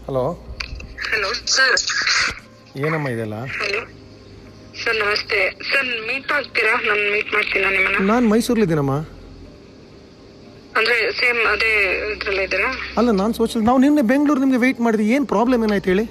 Hello hello sir ಏನಮ್ಮ ಇದೆಲ್ಲ hello sir ನಮಸ್ತೆ ಸರ್ ಮೀಟ್ ಆಗ್ತೀರಾ ನಾನು ಮೀಟ್ ಮಾಡ್ತೀನ ನಿಮ್ಮನ್ನ ನಾನು ಮೈಸೂರಲ್ಲಿದ್ದೀನಮ್ಮ ಅಂದ್ರೆ ಸೇಮ್ ಅದೇ ಇದ್ರಲ್ಲ ಇದ್ದೀರಾ ಅಲ್ಲ ನಾನು ಸೋಷಲ್ ನಾವು ನಿನ್ನೆ ಬೆಂಗಳೂರು ನಿಮಗೆ ವೆಯ್ಟ್ ಮಾಡಿದ್ವಿ ಏನು ಪ್ರಾಬ್ಲಮ್ ಏನಾಯ್ತು ಹೇಳಿ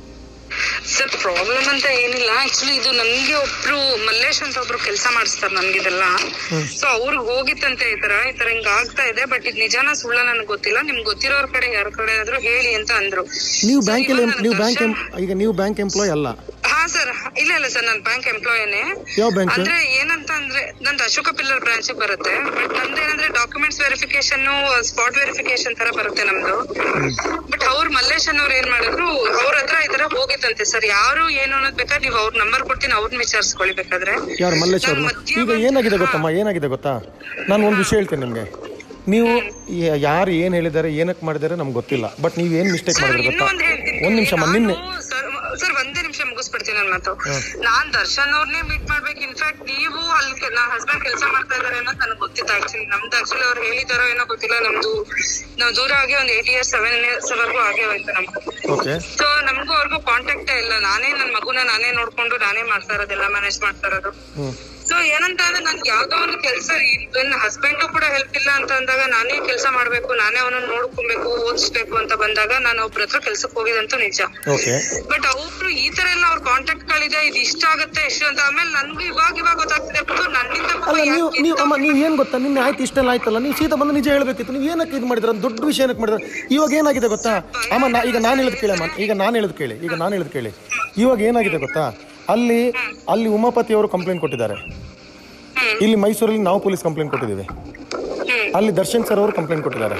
ಸರ್ ಪ್ರಾಬ್ಲಮ್ ಅಂತ ಏನಿಲ್ಲ ಆಕ್ಚುಲಿ ಇದು ನನ್ಗೆ ಒಬ್ರು ಮಲ್ಲೇಶ್ ಅಂತ ಒಬ್ರು ಕೆಲಸ ಮಾಡಿಸ್ತಾರೆ ನನ್ಗಿದೆಲ್ಲ ಸೊ ಅವ್ರಿಗೆ ಹೋಗಿತ್ತಂತೆ ಈ ತರ ಈ ತರ ಹಿಂಗ ಆಗ್ತಾ ಇದೆ ಬಟ್ ಇದು ನಿಜಾನ ಸುಳ್ಳ ನನಗೆ ಗೊತ್ತಿಲ್ಲ ನಿಮ್ಗೆ ಗೊತ್ತಿರೋರ್ ಕಡೆ ಯಾರ ಕಡೆ ಆದ್ರೂ ಹೇಳಿ ಅಂತ ಅಂದ್ರು ನೀವು So, ಬ್ಯಾಂಕಲ್ಲಿ ಇವಾಗ ನೀವು ನನ್ ಬ್ಯಾಂಕ್ ದರ್ಶನ್- ಈಗ ನೀವು ಬ್ಯಾಂಕ್ ಎಂಪ್ಲಾಯ್ ಅಲ್ಲ ಹಾ ಸರ್ ಇಲ್ಲ ಇಲ್ಲ ಸರ್ ನಾನು ಬ್ಯಾಂಕ್ ಎಂಪ್ಲಾಯಿನೇ ಯಾವ ಬ್ಯಾಂಕ್ ಅಂದ್ರೆ ಏನಂತ ಅಂದ್ರೆ ನಂದು ಅಶೋಕ ಪಿಲ್ಲರ್ ಬ್ರಾಂಚ್ ಬರುತ್ತೆ ಬಟ್ ನಮ್ದು ಏನಂದ್ರೆ ಡಾಕ್ಯುಮೆಂಟ್ಸ್ ವೆರಿಫಿಕೇಶನ್ ಸ್ಪಾಟ್ ವೆರಿಫಿಕೇಶನ್ ತರ ಬರುತ್ತೆ ನಮ್ದು ಬಟ್ ಅವ್ರ ಮಲ್ಲೇಶ್ ಅನ್ನೋರು ಏನ್ ಮಾಡಿದ್ರು ಅವ್ರ ಹತ್ರ ಈ ತರ ಹೋಗಿತ್ತಂತೆ ಸರ್ ಯಾರು ಏನು ಅನ್ನೋದ್ ಬೇಕಾದ್ರೆ ನೀವು ಅವ್ರ ನಂಬರ್ ಕೊಡ್ತೀನಿ ಅವ್ರನ್ನ ವಿಚಾರಿಸ್ಕೊಳ್ಳಿ ಬೇಕಾದ್ರೆ ಯಾರು ಮಲ್ಲೇಶ್ ನಾನ್ ಅವ್ರನ್ನ ಮಧ್ಯ ಈಗ ಏನಾಗಿದೆ ಗೊತ್ತಮ್ಮ ಏನಾಗಿದೆ ಗೊತ್ತಾ ನಾನು ಒಂದು ವಿಷಯ ಹೇಳ್ತೇನೆ ನಿಮಗೆ ನೀವು ಯ- ಯಾರು ಏನು ಹೇಳಿದ್ದಾರೆ ಏನಕ್ಕೆ ಮಾಡಿದ್ದಾರೆ ನಮ್ಗೆ ಗೊತ್ತಿಲ್ಲ ಬಟ್ ನೀವು ಏನು ಮಿಸ್ಟೇಕ್ ಸರ್ ಮಾಡಿದ್ರೆ ಗೊತ್ತಾ ಇನ್ನೊಂದ್ ಹೇಳ್ತೀನಿ ಒಂದು ನಿಮಿಷ ನಿನ್ನೆ ಸರ್ ಸರ್ ಒಂದೇ ನಿಮಿಷ ಮುಗಿಸ್ಬಿಡ್ತೀನಿ ನನ್ನ ಮಾತು ನಾನ್ ದರ್ಶನ್ ಅವ್ರನ್ನೇ ಮೀಟ್ ಮಾಡ್ಬೇಕು ಇನ್ಫ್ಯಾಕ್ಟ್ ನೀವು ಅಲ್ಲಿ ಕೆ- ನಾ ಹಸ್ಬೆಂಡ್ ಕೆಲಸ ಮಾಡ್ತಾ ಇದಾರೆ ಅನ್ನೋದು ನನಗೆ ಗೊತ್ತಿತ್ತು ಆಕ್ಚುಲಿ ನಮ್ದು ಆಕ್ಚುಲಿ ಅವ್ರು ಹೇಳಿದಾರೋ ಏನೋ ಗೊತ್ತಿಲ್ಲ ನಮ್ದು ನಾವು ದೂರ ಆಗಿ ಒಂದ್ ಏಟ್ ಇಯರ್ಸ್ ಸೆವೆನ್ ಇಯರ್ಸ್ ವರೆಗೂ ಆಗೇ ಹೋಯ್ತು ನಮ್ದು ಓಕೆ ಸೊ ನಮಗೂ ಅವ್ರಿಗೂ ಕಾಂಟ್ಯಾಕ್ಟೇ ಇಲ್ಲ ನಾನೇ ನನ್ನ ಮಗುನ ನಾನೇ ನೋಡ್ಕೊಂಡು ನಾನೇ ಮಾಡ್ತಾ ಇರೋದೆಲ್ಲ ಮ್ಯಾನೇಜ್ ಮಾಡ್ತಾ ಇರೋದು ಹ್ಞೂ ಸೊ ಏನಂತ ಅಂದ್ರೆ ನನ್ಗೆ ಯಾವ್ದೋ ಒಂದು ಕೆಲಸ ನನ್ನ ಹಸ್ಬೆಂಡ್ ಕೂಡ ಹೆಲ್ಪ್ ಇಲ್ಲ ಅಂತ ಅಂದಾಗ ನಾನೇ ಕೆಲಸ ಮಾಡ್ಬೇಕು ನಾನೇ ಅವನನ್ನ ನೋಡ್ಕೊಬೇಕು ಓದಿಸ್ಬೇಕು ಅಂತ ಬಂದಾಗ ನಾನು ಒಬ್ರ ಹತ್ರ ಕೆಲ್ಸಕ್ಕೆ ಹೋಗಿದಂತೂ ನಿಜ ಓಕೆ ಬಟ್ ಅವ್ರು ಈ ತರ ಎಲ್ಲ ಅವ್ರ ಕಾಂಟ್ಯಾಕ್ಟ್ ಗಳಿದೆ ಇದು ಇಷ್ಟ ಆಗುತ್ತೆ ಇಷ್ಟು ಅಂತ ಆಮೇಲೆ ನನ್ಗೂ ಇವಾಗ ಇವಾಗ ಗೊತ್ತಾಗ್ತಿದೆ ಬಿಟ್ಟು ನನ್ನಿಂದ ಪಾಪ ಅಲ್ಲ ನೀವು ಯಾಕೆ ನೀವು ಅಮ್ಮ ನೀವು ಏನು ಗೊತ್ತಾ ನಿನ್ನೆ ಆಯ್ತು ಇಷ್ಟೆಲ್ಲ ಆಯ್ತಲ್ಲ ನೀವು ಸೀದಾ ಬಂದು ನಿಜ ಹೇಳಬೇಕಿತ್ತು ನೀವು ಏನಕ್ಕೆ ಇದು ಮಾಡಿದ್ರೆ ದೊಡ್ಡ ವಿಷಯ ಏನಕ್ಕೆ ಮಾಡಿದ್ರೆ ಇವಾಗ ಏನಾಗಿದೆ ಗೊತ್ತಾ ಅಮ್ಮ ನಾ ಈಗ ನಾನು ಹೇಳೋದು ಕೇಳಿ ಅಮ್ಮ ಈಗ ನಾನು ಹೇಳೋದು ಕೇಳಿ ಈಗ ನಾನು ಹೇಳೋದು ಕೇಳಿ ಇವಾಗ ಏನಾಗಿದೆ ಗೊತ್ತಾ ಅಲ್ಲಿ ಅಲ್ಲಿ ಉಮಾಪತಿ ಅವರು ಕಂಪ್ಲೇಂಟ್ ಕೊಟ್ಟಿದ್ದಾರೆ ಹ್ಮ್. ಇಲ್ಲಿ ಮೈಸೂರಲ್ಲಿ ನಾವು ಪೊಲೀಸ್ ಕಂಪ್ಲೇಂಟ್ ಕೊಟ್ಟಿದ್ದೀವಿ ಹ್ಮ್ ಅಲ್ಲಿ ದರ್ಶನ್ ಸರ್ ಅವರು ಕಂಪ್ಲೇಂಟ್ ಕೊಟ್ಟಿದ್ದಾರೆ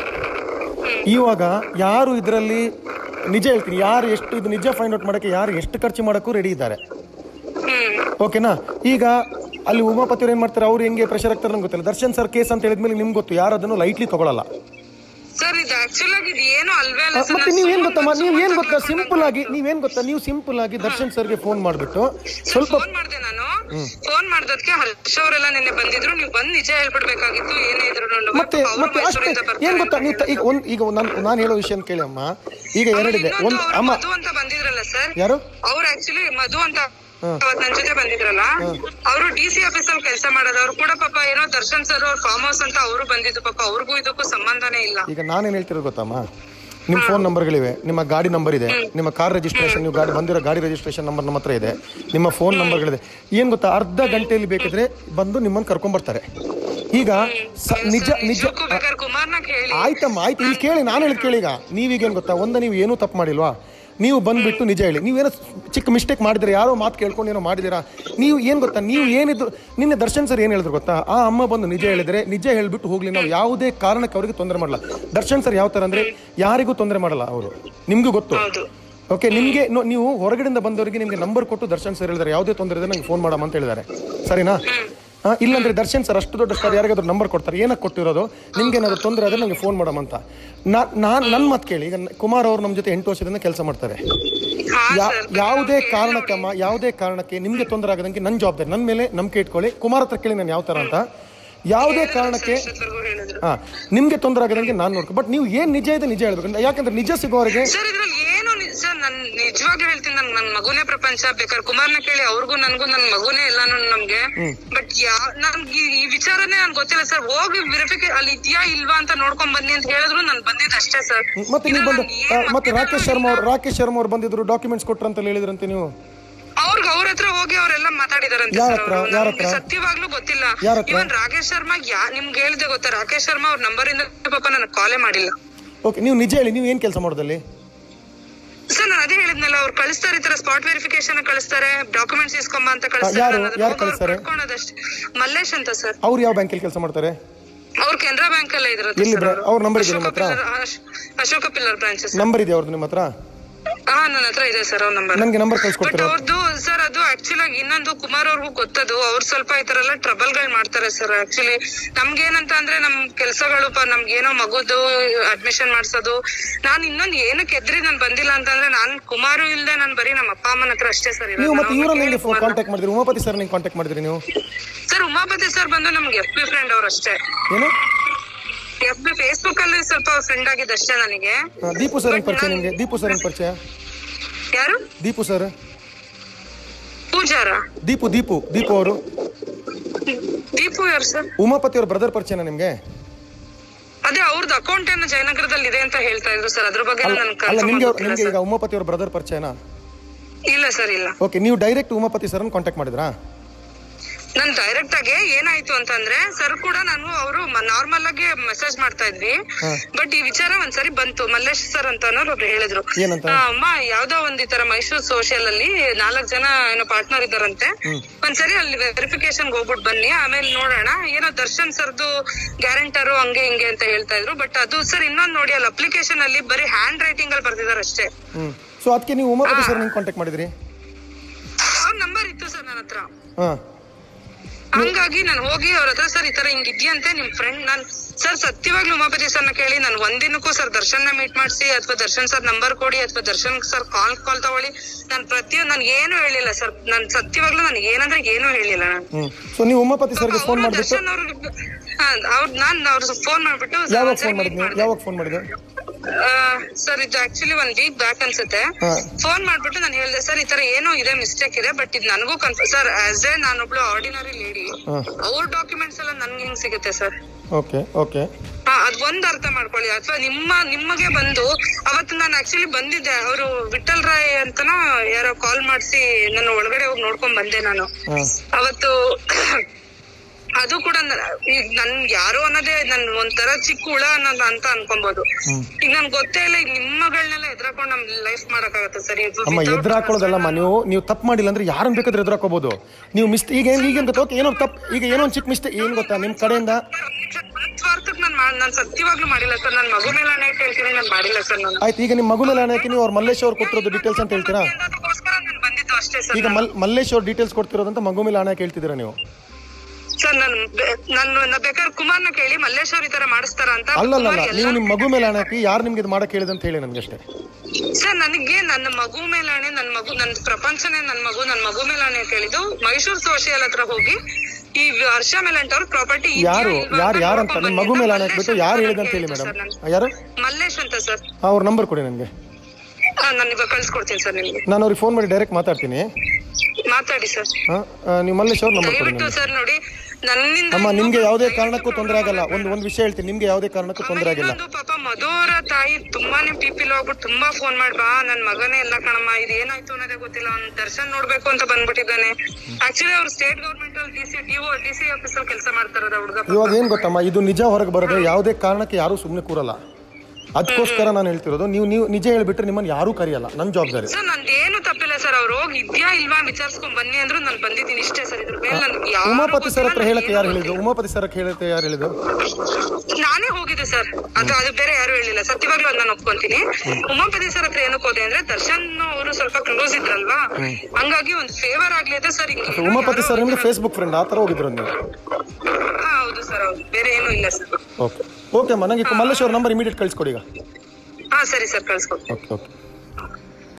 ಇವಾಗ ಯಾರು ಇದರಲ್ಲಿ ನಿಜ ಹೇಳ್ತೀನಿ ಯಾರು ಎಷ್ಟು ಇದು ನಿಜ ಫೈಂಡ್ ಔಟ್ ಮಾಡೋಕ್ಕೆ ಯಾರು ಎಷ್ಟು ಖರ್ಚು ಮಾಡೋಕ್ಕೂ ರೆಡಿ ಇದ್ದಾರೆ ಹ್ಮ್ ಓಕೆನಾ ಈಗ ಅಲ್ಲಿ ಉಮಾಪತಿ ಅವ್ರು ಏನು ಮಾಡ್ತಾರೆ ಅವ್ರು ಹೆಂಗೆ ಪ್ರೆಷರ್ ಆಗ್ತಾರೆ ನಂಗೆ ಗೊತ್ತಿಲ್ಲ ದರ್ಶನ್ ಸರ್ ಕೇಸ್ ಅಂತ ಹೇಳಿದ್ಮೇಲೆ ನಿಮ್ಗೆ ಗೊತ್ತು ಯಾರು ಅದನ್ನು ಲೈಟ್ಲಿ ತಗೊಳ್ಳಲ್ಲ ಸರ್ ಇದು ಆಕ್ಚುಲ್ ಆಗಿ ಇದು ಏನು ಅಲ್ವೇ ಅಲ್ಲ ಆ, ಸರ್ ಮತ್ತೆ ನೀವೇನ್ ಗೊತ್ತಮ್ಮ ನೀವು ಏನ್ ಗೊತ್ತಾ ಸಿಂಪಲ್ ಆಗಿ ನೀವೇನ್ ಗೊತ್ತಾ ನೀವು ಸಿಂಪಲ್ ಆಗಿ ದರ್ಶನ್ ಸರ್ಗೆ ಫೋನ್ ಮಾಡಿಬಿಟ್ಟು ಸ್ವಲ್ಪ ಫೋನ್ ಮಾಡ್ದೆ ನಾನು ಫೋನ್ ಮಾಡ್ದಕ್ಕೆ ಹರ್ಷ ಅವರೆಲ್ಲ ನಿನ್ನೆ ಬಂದಿದ್ರು ನೀವು ಬಂದ್ ನಿಜ ಹೇಳ್ಬಿಡ್ಬೇಕಾಗಿತ್ತು ಏನೇ ಇದ್ರು ನಾನು ಮತ್ತೆ ಅವ್ರು ಮತ್ತೆ ಅಷ್ಟೇ ಮೈಸೂರಿಂದ ಏನ್ ಬರ್ತಾರೆ ಗೊತ್ತಾ ನೀವು ತ- ಈಗ ಒಂದ್ ಈಗ ನಾನು ನಾನು ಹೇಳೋ ವಿಷಯ ಕೇಳಿ ಅಮ್ಮ ಈಗ ಎರಡಿದೆ ಇನ್ನೊಂದು ಒಂದು ಅವ್ರು ಅಮ್ಮ ಮಧು ಅಂತ ಬಂದಿದ್ರಲ್ಲ ಸರ್ ಯಾರು ಅವ್ರು ಆಕ್ಚುಲಿ ಮಧು ಅಂತ ಅವತ್ ನನ್ ಜೊತೆ ಬಂದಿದ್ರಲ್ಲ ಅವರು ಡಿ ಸಿ ಆಫೀಸ್ ಅಲ್ಲಿ ಕೆಲಸ ಮಾಡೋದು ಅವ್ರು ಕೂಡ ಪಾಪ ಏನೋ ದರ್ಶನ್ ಸರ್ ಅವ್ರ ಫಾರ್ಮ್ ಹೌಸ್ ಅಂತ ಅವರು ಬಂದಿದ್ದು ಪಾಪ ಅವ್ರಿಗೂ ಇದಕ್ಕೂ ಸಂಬಂಧನೇ ಇಲ್ಲ ಈಗ ನಾನೇನು ಹೇಳ್ತಿರೋದು ಗೊತ್ತಮ್ಮ ನಿಮ್ಮ ಫೋನ್ ನಂಬರ್ಗಳಿವೆ ನಿಮ್ಮ ಗಾಡಿ ನಂಬರ್ ಇದೆ ನಿಮ್ಮ ಕಾರ್ ರಿಜಿಸ್ಟ್ರೇಷನ್ ನೀವು ಗಾಡಿ ಬಂದಿರೋ ಗಾಡಿ ರಿಜಿಸ್ಟ್ರೇಷನ್ ನಂಬರ್ ನಮ್ಮ ಹತ್ರ ಇದೆ ನಿಮ್ಮ ಫೋನ್ ನಂಬರ್ಗಳಿದೆ ಏನು ಗೊತ್ತಾ ಅರ್ಧ ಗಂಟೆಯಲ್ಲಿ ಬೇಕಿದ್ರೆ ಬಂದು ನಿಮ್ಮನ್ನು ಕರ್ಕೊಂಬರ್ತಾರೆ ಈಗ ಸ- ನಿಜ ನಿಜ ನಿಜಕ್ಕೂ ಬೇಕಾದ್ರೆ ಕುಮಾರ್ನ ಕೇಳಿ ಆಯ್ತಮ್ಮ ಆಯ್ತು ಇಲ್ಲಿ ಕೇಳಿ ನಾನು ಹೇಳಿದ್ ಕೇಳಿ ಈಗ ನೀವೀಗೇನು ಗೊತ್ತಾ ಒಂದ ನೀವು ಏನೂ ತಪ್ಪು ಮಾಡಿಲ್ವಾ ನೀವು ಬಂದ್ಬಿಟ್ಟು ನಿಜ ಹೇಳಿ ನೀವೇನೋ ಚಿಕ್ಕ ಮಿಸ್ಟೇಕ್ ಮಾಡಿದ್ರೆ ಯಾರೋ ಮಾತು ಕೇಳ್ಕೊಂಡು ಏನೋ ಮಾಡಿದ್ದೀರಾ ನೀವು ಏನು ಗೊತ್ತಾ ನೀವು ಏನಿದ್ರು ನಿನ್ನೆ ದರ್ಶನ್ ಸರ್ ಏನು ಹೇಳಿದ್ರು ಗೊತ್ತಾ ಆ ಅಮ್ಮ ಬಂದು ನಿಜ ಹೇಳಿದ್ರೆ ನಿಜ ಹೇಳ್ಬಿಟ್ಟು ಹೋಗ್ಲಿ ನಾವು ಯಾವುದೇ ಕಾರಣಕ್ಕೆ ಅವರಿಗೆ ತೊಂದರೆ ಮಾಡಲ್ಲ ದರ್ಶನ್ ಸರ್ ಯಾವ ಥರ ಅಂದರೆ ಯಾರಿಗೂ ತೊಂದರೆ ಮಾಡಲ್ಲ ಅವರು ನಿಮಗೂ ಗೊತ್ತು ಹೌದು ಓಕೆ ನಿಮಗೆ ನೀವು ಹೊರಗಡೆಯಿಂದ ಬಂದವರಿಗೆ ನಿಮಗೆ ನಂಬರ್ ಕೊಟ್ಟು ದರ್ಶನ್ ಸರ್ ಹೇಳಿದ್ದಾರೆ ಯಾವುದೇ ತೊಂದರೆ ಇದೆ ನಂಗೆ ಫೋನ್ ಮಾಡಮ್ಮ ಅಂತ ಹೇಳಿದ್ದಾರೆ ಸರಿನಾ ಆ, ಇಲ್ಲಾಂದ್ರೆ ದರ್ಶನ್ ಸರ್ ಅಷ್ಟು ದೊಡ್ಡ ಸ್ಟಾರ್ ಯಾರಿಗಾದ್ರೂ ನಂಬರ್ ಕೊಡ್ತಾರೆ ಏನಕ್ಕೆ ಕೊಟ್ಟಿರೋದು ನಿಮ್ಗೆ ಏನಾದ್ರು ತೊಂದರೆ ಆದರೆ ನನಗೆ ಫೋನ್ ಮಾಡಮ್ಮ ಅಂತ ನಾನು ನನ್ನ ಮಾತು ಕೇಳಿ ಈಗ ಕುಮಾರ್ ಅವರು ನಮ್ಮ ಜೊತೆ ಎಂಟು ವರ್ಷದಿಂದ ಕೆಲಸ ಮಾಡ್ತಾರೆ ಹಾ ಯಾ- ಸರ್ ಯಾವುದೇ ಕಾರಣಕ್ಕಮ್ಮ ಯಾವುದೇ ಕಾರಣಕ್ಕೆ ನಿಮಗೆ ತೊಂದರೆ ಆಗದಂಗೆ ನನ್ನ ಜವಾಬ್ದಾರಿ ನನ್ನ ಮೇಲೆ ನಂಬಿಕೆ ಇಟ್ಕೊಳ್ಳಿ ಕುಮಾರ್ ಹತ್ರ ಕೇಳಿ ನಾನು ಯಾವ ಥರ ಅಂತ ಯಾವುದೇ ಕಾರಣಕ್ಕೆ ಇಷ್ಟೊತ್ವರೆಗೂ ಹೇಳಿದ್ರು ಹಾ ನಿಮಗೆ ತೊಂದರೆ ಆಗದಂಗೆ ನಾನು ನೋಡ್ಕೊ ಬಟ್ ನೀವು ಏನು ನಿಜ ಇದೆ ನಿಜ ಹೇಳ್ಬೇಕು ಯಾಕಂದ್ರೆ ನಿಜ ಸಿಗೋವರೆಗೆ ಸರ್ ಇದ್ರಲ್ಲಿ ಏನು ನಿ- ಸರ್ ನನ್ ನಿಜವಾಗ್ಲೂ ಹೇಳ್ತೀನಿ ನನ್ ನನ್ ಮಗುನೇ ಪ್ರಪಂಚ ಬೇಕಾದ್ರೆ ಕುಮಾರ್ನ ಕೇಳಿ ಅವ್ರಿಗೂ ನನ್ಗೂ ನನ್ ಮಗುನೇ ಎಲ್ಲಾನು ನಮ್ಗೆ ಬಟ್ ಯಾ ನನ್ಗೆ ಈ- ಈ ವಿಚಾರನೇ ನನ್ ಗೊತ್ತಿಲ್ಲ ಸರ್ ಹೋಗಿ ವೆರಿಫಿಕೇ ಅಲ್ಲಿ ಇದೆಯಾ ಇಲ್ವಾ ಅಂತ ನೋಡ್ಕೊಂಡ್ ಬನ್ನಿ ಅಂತ ಹೇಳಿದ್ರು ನಾನ್ ಬಂದಿದ್ದು ಅಷ್ಟೇ ಸರ್ ಮತ್ತೆ ನೀವು ಬಂದು ಆ, ಮತ್ತೆ ರಾಕೇಶ್ ಶರ್ಮಾ ಅವ್ರು ರಾಕೇಶ್ ಶರ್ಮಾ ಅವ್ರು ಬಂದಿದ್ರು ಡಾಕ್ಯುಮೆಂಟ್ಸ್ ಕೊಟ್ರು ಅಂತ ಹೇಳಿದ್ರಂತೆ ನೀವು ಅವ್ರಿಗೆ ಅವ್ರ ಹತ್ರ ಹೋಗಿ ಅವರೆಲ್ಲ ಮಾತಾಡಿದಾರಂತೆ ಯಾರ್ ಸರ್ ಹತ್ರ? ಅವ್ರು. ಯಾರ್ ನಮ್ಗೆ ಹತ್ರ? ಸತ್ಯವಾಗ್ಲೂ ಗೊತ್ತಿಲ್ಲ ಯಾರ್ ಹತ್ರ? ಇವನ್ ರಾಕೇಶ್ ಶರ್ಮಾ ಯಾ ನಿಮ್ಗೆ ಹೇಳಿದೆ ಗೊತ್ತಾ ರಾಕೇಶ್ ಶರ್ಮಾ ಅವ್ರ ನಂಬರ್ ಇಂದ ಪಾಪ ನನಗೆ ಕಾಲೇ ಮಾಡಿಲ್ಲ ಓಕೆ ನೀವು ನಿಜ ಹೇಳಿ ನೀವು ಏನು ಕೆಲಸ ಮಾಡೋದಲ್ಲಿ ಸರ್ ನಾನು ಅದೇ ಹೇಳಿದ್ನಲ್ಲ ಅವ್ರು ಕಳಿಸ್ತಾರೆ ಈ ತರ ಸ್ಪಾಟ್ ವೆರಿಫಿಕೇಶನ್ ಕಳಿಸ್ತಾರೆ ಡಾಕ್ಯುಮೆಂಟ್ಸ್ ಇಸ್ಕೊಂಬ ಅಂತ ಕಳಿಸ್ತಾರೆ ಯಾರು? ನಾನು ಅದನ್ನ ಯಾರು ಹೋಗಿ ಅವ್ರು ಕಳಿಸ್ತಾರೆ? ಕಟ್ಕೊಳೋದಷ್ಟೇ. ಮಲ್ಲೇಶ್ ಅಂತ ಸರ್ ಅವ್ರು ಯಾವ ಬ್ಯಾಂಕಲ್ಲಿ ಕೆಲಸ ಮಾಡ್ತಾರೆ ಅವ್ರು ಕೆನರಾ ಬ್ಯಾಂಕ್ ಅಲ್ಲೇ ಇದ್ರ ಎಲ್ಲಿ ಬ್ರ- ಅವ್ರ ನಂಬರ್ ಇದೆ ನಿಮ್ಮ ಹತ್ರ ಅಶೋಕ ಪಿಲ್ಲರ್ ಬ್ರಾಂಚಸ್ ನಂಬರ್ ಇದೆ ಅವ್ರದ್ದು ನಿಮ್ಮ ಹತ್ರ ಹಾ ನನ್ನ ಹತ್ರ ಇದೆ ಸರ್ ಅವ್ರ ನಂಬರ್ ನನಗೆ ನಂಬರ್ ಬಟ್ ಕಳ್ಸ್ಕೊಡ್ತೀರಾ ಅವ್ರದ್ದು ಸರ್ ಅದು ಆಕ್ಚುಲ್ ಆಗಿ ಇನ್ನೊಂದು ಕುಮಾರ್ ಅವ್ರಿಗೂ ಗೊತ್ತದು ಅವ್ರು ಸ್ವಲ್ಪ ಈ ತರ ಎಲ್ಲ ಟ್ರಬಲ್ ಗಳು ಮಾಡ್ತಾರೆ ಸರ್ ಆಕ್ಚುಲಿ ನಮ್ಗೆ ಏನಂತ ಅಂದ್ರೆ ನಮ್ ಕೆಲ್ಸಗಳು ಪ ನಮ್ಗೆ ಏನೋ ಮಗುದು ಅಡ್ಮಿಷನ್ ಮಾಡ್ಸೋದು ನಾನ್ ಇನ್ನೊಂದ್ ಏನಕ್ಕೆ ಎದ್ರಿ ನಾನ್ ಬಂದಿಲ್ಲ ಅಂತಂದ್ರೆ ನಾನ್ ಕುಮಾರು ಇಲ್ದೆ ನಾನ್ ಬರೀ ನಮ್ಮ ಅಪ್ಪ ಅಮ್ಮನ ಹತ್ರ ಅಷ್ಟೇ ಸರ್ ನೀವು ಮತ್ತೆ ಇವರನ್ನ ಹೆಂಗೆ ಕಾಂಟ್ಯಾಕ್ಟ್ ಮಾಡಿದ್ರಿ ಉಮಾಪತಿ ಸರ್ ನೀವು ಕಾಂಟ್ಯಾಕ್ಟ್ ಮಾಡಿದ್ರಿ ನೀವು ಸರ್ ಉಮಾಪತಿ ಸರ್ ಬಂದು ನಮ್ಗೆ ಎಫ್ ಪಿ ಫ್ರೆಂಡ್ ಅವ್ರು ಅಷ್ಟೇ ಏನು ಎಫ್ ಬಿ ಫೇಸ್ಬುಕ್ ಅಲ್ಲಿ ಸ್ವಲ್ಪ ಫ್ರೆಂಡ್ ಆಗಿದ್ದು ಅಷ್ಟೇ ನನಗೆ ಆ, ದೀಪು ಸರ್ ಹೆಂಗ್ ಪರಿಚಯ ನಿಮಗೆ ದೀಪು ಸರ್ ಹೆಂಗ್ ಪರಿಚಯ ಯಾರು ದೀಪು ಸರ್ ಪೂಜಾರ ದೀಪು ದೀಪು ದೀಪು ಅವರು ದೀಪು ಯಾರು ಸರ್ ಉಮಾಪತಿ ಅವ್ರ ಬ್ರದರ್ ಪರಿಚಯನ ನಿಮ್ಗೆ ಅದೇ ಅವ್ರದ್ದು ಅಕೌಂಟ್ ಏನೋ ಜಯನಗರದಲ್ಲಿ ಇದೆ ಅಂತ ಹೇಳ್ತಾ ಇದ್ರು ಸರ್ ಅದ್ರ ಬಗ್ಗೆ ನನ್ ಅಲ್ಲ ಕನ್ಫರ್ಮ್ ನಿಮ್ಗೆ ಅವ್ರು- ನಿಮ್ಗೆ ಈಗ ಉಮಾಪತಿ ಅವ್ರ ಬ್ರದರ್ ಪರಿಚಯನಾ ಇಲ್ಲ ಸರ್ ಇಲ್ಲ ಓಕೆ ನೀವು ಡೈರೆಕ್ಟ್ ಉಮಾಪತಿ ಸರ್ನ ಕಾಂಟ್ಯಾಕ್ಟ್ ಮಾಡಿದ್ರಾ ನನ್ ಡೈರೆಕ್ಟ್ ಆಗಿ ಏನಾಯ್ತು ಅಂತಂದ್ರೆ ಸರ್ ಕೂಡ ನಾನು ಅವರು ನಾರ್ಮಲ್ ಆಗಿ ಮೆಸೇಜ್ ಮಾಡ್ತಾ ಇದ್ವಿ ಬಟ್ ಈ ವಿಚಾರ ಒಂದ್ಸರಿ ಬಂತು ಮಲ್ಲೇಶ್ ಸರ್ ಅಂತ ಅನ್ನೋರು ಒಬ್ರು ಹೇಳಿದ್ರು ಏನಂತ ಆ, ಅಮ್ಮ ಯಾವ್ದೋ ಒಂದ್ ಈ ತರ ಮೈಸೂರು ಸೋಷಿಯಲ್ ಅಲ್ಲಿ ನಾಲ್ಕ್ ಜನ ಏನೋ ಪಾರ್ಟ್ನರ್ ಇದಾರಂತೆ ಒಂದ್ಸರಿ ಅಲ್ಲಿ ವೆರಿಫಿಕೇಶನ್ ಹೋಗ್ಬಿಟ್ಟು ಬನ್ನಿ ಆಮೇಲೆ ನೋಡೋಣ ಏನೋ ದರ್ಶನ್ ಸರ್ದು ಗ್ಯಾರಂಟರು ಹಂಗೆ ಹಿಂಗೆ ಅಂತ ಹೇಳ್ತಾ ಇದ್ರು ಬಟ್ ಅದು ಸರ್ ಇನ್ನೊಂದ್ ನೋಡಿ ಅಲ್ಲಿ ಅಪ್ಲಿಕೇಶನ್ ಅಲ್ಲಿ ಬರೀ ಹ್ಯಾಂಡ್ ರೈಟಿಂಗ್ ಅಲ್ಲಿ ಬರ್ತಿದಾರೆ ಅಷ್ಟೇ ಹ್ಮ್ ಸೊ ಅದಕ್ಕೆ ನೀವು ಉಮಾಪತಿ ಸರ್ ನಿಮ್ಗೆ ಕಾಂಟ್ಯಾಕ್ಟ್ ಮಾಡಿದ್ರಿ ಅವ್ರ ನಂಬರ್ ಇತ್ತು ಸರ್ ನನ್ನ ಹತ್ರ ಹಾಂ ಹಂಗಾಗಿ ನಾನು ಹೋಗಿ ಅವ್ರ ಹತ್ರ ಸರ್ ಈ ತರ ಹಿಂಗ್ ಇದೆಯಂತೆ ನಿಮ್ ಫ್ರೆಂಡ್ ನಾನ್ ಸರ್ ಸತ್ಯವಾಗ್ಲೂ ಉಮಾಪತಿ ಸರ್ನ ಕೇಳಿ ನಾನು ಒಂದಿನಕ್ಕೂ ಸರ್ ದರ್ಶನ್ ಮೀಟ್ ಮಾಡಿಸಿ ಅಥವಾ ದರ್ಶನ್ ಸರ್ ನಂಬರ್ ಕೊಡಿ ಅಥವಾ ದರ್ಶನ್ ಸರ್ ಕಾಲ್ ಕಾಲ್ ತಗೊಳ್ಳಿ ನಾನು ಪ್ರತಿಯೊಂದು ನನ್ಗೆ ಏನು ಹೇಳಿಲ್ಲ ಸರ್ ನಾನ್ ಸತ್ಯವಾಗ್ಲೂ ನನ್ಗೆ ಏನಂದ್ರೆ ಏನು ಹೇಳಿಲ್ಲ ನಾನು ಹ್ಮ್ ಸೊ ನೀವು ಉಮಾಪತಿ ಸರ್ಗೆ ಫೋನ್ ಅವ್ರು ಮಾಡಿಬಿಟ್ಟು ದರ್ಶನ್ ಅವ್ರಿಗೆ ಅವ್ರು ನಾನ್ ಅವ್ರ ಫೋನ್ ಮಾಡ್ಬಿಟ್ಟು ಯಾವಾಗ ಫೋನ್ ಮಾಡಿದ್ವಿ ಯಾವಾಗ ಫೋನ್ ಮಾಡಿದ್ವಿ ಸರ್ ಇದು ಆಕ್ಚುಲಿ ಒಂದ್ ವೀಕ್ ಬ್ಯಾಕ್ ಅನ್ಸುತ್ತೆ ಹಾ. ಫೋನ್ ಮಾಡ್ಬಿಟ್ಟು ನಾನು ಹೇಳ್ದೆ ಸರ್ ಈ ತರ ಏನೋ ಇದೆ ಮಿಸ್ಟೇಕ್ ಇದೆ ಬಟ್ ಇದು ನನಗೂ ಕನ್ಫ ಸರ್ ಆಸ್ ಎ ನಾನೊಬ್ಳು ಆರ್ಡಿನರಿ ಲೇಡಿ ಹಾಂ ಅವ್ರ ಡಾಕ್ಯುಮೆಂಟ್ಸ್ ಎಲ್ಲ ನನ್ಗೆ ಹೆಂಗ್ ಸಿಗುತ್ತೆ ಸರ್ ಓಕೆ ಓಕೆ ಹಾ ಅದ್ ಒಂದ್ ಅರ್ಥ ಮಾಡ್ಕೊಳ್ಳಿ ಅಥವಾ ನಿಮ್ಮ ನಿಮಗೆ ಬಂದು ಅವತ್ತು ನಾನು ಆಕ್ಚುಲಿ ಬಂದಿದ್ದೆ ಅವರು ವಿಠಲ್ ರಾಯ್ ಅಂತನೋ ಯಾರೋ ಕಾಲ್ ಮಾಡಿಸಿ ನನ್ನ ಒಳಗಡೆ ಹೋಗಿ ನೋಡ್ಕೊಂಡ್ ಬಂದೆ ನಾನು ಹಾಂ ಅವತ್ತು ಅದು ಕೂಡ ನ- ಈಗ ನನ್ ಯಾರೋ ಅನ್ನೋದೇ ನನ್ ಒಂಥರ ಚಿಕ್ಕ ಹುಳ ಅನ್ನೋದು ಅಂತ ಅನ್ಕೊಬಹುದು ಈಗ ನನ್ ಗೊತ್ತೇ ಇಲ್ಲ ಈಗ ನಿಮ್ಮಗಳನ್ನೆಲ್ಲ ಎದ್ರಾಕೊಂಡು ನಮ್ ಲೈಫ್ ಮಾಡಕ್ಕಾಗತ್ತೆ ಸರ್ ಇದು ಅಮ್ಮ ಎದುರು ಹಾಕೊಳ್ಳೋದಲ್ಲಮ್ಮ ನೀವು ನೀವು ತಪ್ಪು ಮಾಡಿಲ್ಲ ಅಂದ್ರೆ ಯಾರನ್ನ ಬೇಕಾದ್ರೆ ಎದುರು ಹಾಕೋಬಹುದು ನೀವು ಮಿಸ್ಟ್ ಈಗ ಏನು ಈಗೇನು ಗೊತ್ತಾ ಓಕೆ ಏನೋ ತಪ್ಪು ಈಗ ಏನೋ ಒಂದು ಚಿಕ್ಕ ಮಿಸ್ಟೇಕ್ ಏನು ಗೊತ್ತಾ ನಿಮ್ಮ ಕಡೆಯಿಂದ ಸ್ವಾರ್ಥಕ್ ನಾನ್ ಮಾಡ್- ನಾನ್ ಸತ್ಯವಾಗ್ಲೂ ಮಾಡಿಲ್ಲ ಸರ್ ನನ್ ಮಗು ಮೇಲೆ ಹಣ ಇಟ್ಟು ಹೇಳ್ತೀನಿ ನಾನ್ ಮಾಡಿಲ್ಲ ಸರ್ ನಾನು ಆಯ್ತು ಈಗ ನಿಮ್ಮ ಮಗು ಮೇಲೆ ಹಣ ಹಾಕಿ ನೀವು ಅವ್ರು ಮಲ್ಲೇಶ್ ಅವ್ರು ಕೊಟ್ಟಿರೋದು ಡೀಟೇಲ್ಸ್ ಅಂತ ಹೇಳ್ತೀರಾ ಅದಕ್ಕೋಸ್ಕರ ನಾನ್ ಬಂದಿದ್ದು ಅಷ್ಟೇ ಸರ್ ಈಗ ಮಲ್ ಮಲ್ಲೇಶ್ ಅವ್ರು ಡೀಟೇಲ್ಸ್ ಕೊಡ್ತಿರೋದಂತ ಮಗು ಮೇಲೆ ಹಣ ಕೇಳ್ತಿದ್ದೀರಾ ನೀವು ಸರ್ ನನ್ ಬೆ- ನಾನು ನಾ ಬೇಕಾದ್ರೆ ಕುಮಾರ್ನ ಕೇಳಿ ಮಲ್ಲೇಶ್ವರ್ ಈ ತರ ಮಾಡಿಸ್ತಾರ ಅಂತ ಅಲ್ಲಲ್ಲ ಕುಮಾರ್ ನೀವು ಎಲ್ಲ- ನಿಮ್ಮ ಮಗು ಮೇಲೆ ಹಣ ಹಾಕಿ ಯಾರು ನಿಮ್ಗೆ ಇದು ಮಾಡಕ್ಕೆ ಹೇಳಿದೆ ಅಂತ ಹೇಳಿ ನನಗೆ ಅಷ್ಟೇ ಸರ್ ನನಗೆ ನನ್ನ ಮಗು ಮೇಲೆ ಹಣೆ ನನ್ ಮಗು ನನ್ ಪ್ರಪಂಚನೇ ನನ್ ಮಗು ನನ್ ಮಗು ಮೇಲೆ ಹಣೆ ಕೇಳಿದ್ದು ಮೈಸೂರು ಸೋಷಿಯಲ್ ಹತ್ರ ಹೋಗಿ ಈ ಹರ್ಷ ಮೇಲಂಟ್ ಅವ್ರ ಪ್ರಾಪರ್ಟಿ ಯಾರು ಯಾರು ಯಾರಂತ ನಿಮ್ಮ ಮಗು ಮೇಲೆ ಹಣ ಹಾಕ್ಬಿಟ್ಟು ಯಾರು ಹೇಳಿದೆ ಅಂತ ಹೇಳಿ ಮೇಡಮ್ ಯಾರು ಮಲ್ಲೇಶ್ ಅಂತ ಸರ್ ಅವ್ರ ನಂಬರ್ ಕೊಡಿ ನನಗೆ ನಾನು ಇವಾಗ ಕಳ್ಸ್ಕೊಡ್ತೀನಿ ಸರ್ ನಿಮ್ಗೆ ನಾನು ಅವ್ರಿಗೆ ಫೋನ್ ಮಾಡಿ ಡೈರೆಕ್ಟ್ ಮಾತಾಡ್ತೀನಿ ಮಾತಾಡಿ ಸರ್ ಹಾಂ ನೀವು ಮಲ್ಲೇಶ್ ಅವ್ರ ನಂಬರ್ ಕೊಡಿ ದಯವಿಟ್ಟು ನನಗೆ ಸರ್ ನೋಡಿ ನನ್ನಿಂದ ಅಮ್ಮ ನಿಮ್ಗೆ ಇನ್ನೊಬ್ರು ಯಾವುದೇ ದಯವಿಟ್ಟು ಕಾರಣಕ್ಕೂ ತೊಂದರೆ ಆಗಲ್ಲ ಒಂದು ಒಂದು ವಿಷಯ ಹೇಳ್ತೀನಿ ನಿಮ್ಗೆ ಯಾವುದೇ ಕಾರಣಕ್ಕೂ ತೊಂದರೆ ಆಗಿಲ್ಲ ಇನ್ನೊಂದು ಪಾಪ ಮಧುವರ ತಾಯಿ ತುಂಬಾನೇ ಪಿಪಿಲ್ ಹೋಗ್ಬಿಟ್ಟು ತುಂಬಾ ಫೋನ್ ಮಾಡ್ಬಾ ನನ್ ಮಗನೇ ಎಲ್ಲ ಕಣಮ್ಮ ಇದು ಏನಾಯ್ತು ಅನ್ನೋದೇ ಗೊತ್ತಿಲ್ಲ ಅವ್ನ್ ದರ್ಶನ್ ನೋಡ್ಬೇಕು ಅಂತ ಬಂದ್ಬಿಟ್ಟಿದ್ದಾನೆ ಆಕ್ಚುಲಿ ಅವ್ರು ಸ್ಟೇಟ್ ಗೌರ್ಮೆಂಟ್ ಅಲ್ಲಿ D C DO D C office ಅಲ್ಲಿ ಕೆಲಸ ಮಾಡ್ತಾರದ ಹುಡುಗ ಇವಾಗ ಏನು ಗೊತ್ತಮ್ಮ ಇದು ನಿಜ ಹೊರಗೆ ಬರೋದೆ ಯಾವುದೇ ಕಾರಣಕ್ಕೆ ಯಾರೂ ಸುಮ್ಮನೆ ಕೂರಲ್ಲ ಅದಕ್ಕೋಸ್ಕರ ನಾನು ಹೇಳ್ತಿರೋದು ನೀವು ನೀವು ನಿಜ ಹೇಳ್ಬಿಟ್ರೆ ನಿಮ್ಮನ್ನು ಯಾರೂ ಕರೆಯಲ್ಲ ನನ್ನ ಜವಾಬ್ದಾರಿ ಸರ್ ನಂದು ಏನು ತಪ್ಪಿಲ್ಲ ಸರ್ ಅವ್ರು ಹೋಗಿ ಇದ್ಯಾ ಇಲ್ವಾ ವಿಚಾರಿಸ್ಕೊಂಡ್ ಬನ್ನಿ ಅಂದ್ರು ನಾನು ಬಂದಿದ್ದೀನಿ ಇಷ್ಟೇ ಸರ್ ಇದ್ರ ಮೇಲೆ ನನ್ಗೆ ಯಾರು ಉಮಾಪತಿ ಸರ್ ಹತ್ರ ಗೊತ್ತಿಲ್ಲ, ಹೇಳಕ್ಕೆ ಯಾರು ನನ್ಗೆ ಹೇಳಿದ್ರು ಉಮಾಪತಿ ಸರ್ ಹೇಳಕ್ಕೆ ಯಾರು ಹೇಳಿದ್ರು ನಾನೇ ಹೋಗಿದ್ದೆ ಸರ್ ಅದು ಅದು ಬೇರೆ ಯಾರು ಹೇಳಿಲ್ಲ ಸತ್ಯವಾಗ್ಲೂ ಅದ್ ನಾನು ಒಪ್ಕೊಂತೀನಿ ಉಮಾಪತಿ ಸರ್ ಹತ್ರ ಏನಕ್ಕೆ ಹೋದೆ ಅಂದ್ರೆ ದರ್ಶನ್ ಅವರು ಸ್ವಲ್ಪ ಕ್ಲೋಸ್ ಇದ್ರಲ್ವಾ ಹಂಗಾಗಿ ಒಂದು ಫೇವರ್ ಆಗ್ಲಿ ಅಂತ ಸರ್ ಹಿಂಗೆ ಉಮಾಪತಿ ಸರ್ ನಿಮಗೆ ಫೇಸ್ಬುಕ್ ಫ್ರೆಂಡ್ ಆ ಥರ ಹೋಗಿದ್ರು ನೀವು ಹಾ, ಹೌದು ಸರ್ ಹೌದು ಬೇರೆ ಏನೂ ಇಲ್ಲ ಸರ್ ಓಕೆ ಓಕೆ ಅಮ್ಮ ನನಗೆ ಮಲ್ಲೇಶ್ ಅವ್ರ ನಂಬರ್ ಇಮಿಡಿಯೇಟ್ ಕಳಿಸ್ಕೊಡಿ ಈಗ ಹಾ ಸರಿ ಸರ್ ಕಳ್ಸ್ಕೊಡ್ತೀನಿ ಓಕೆ ಓಕೆ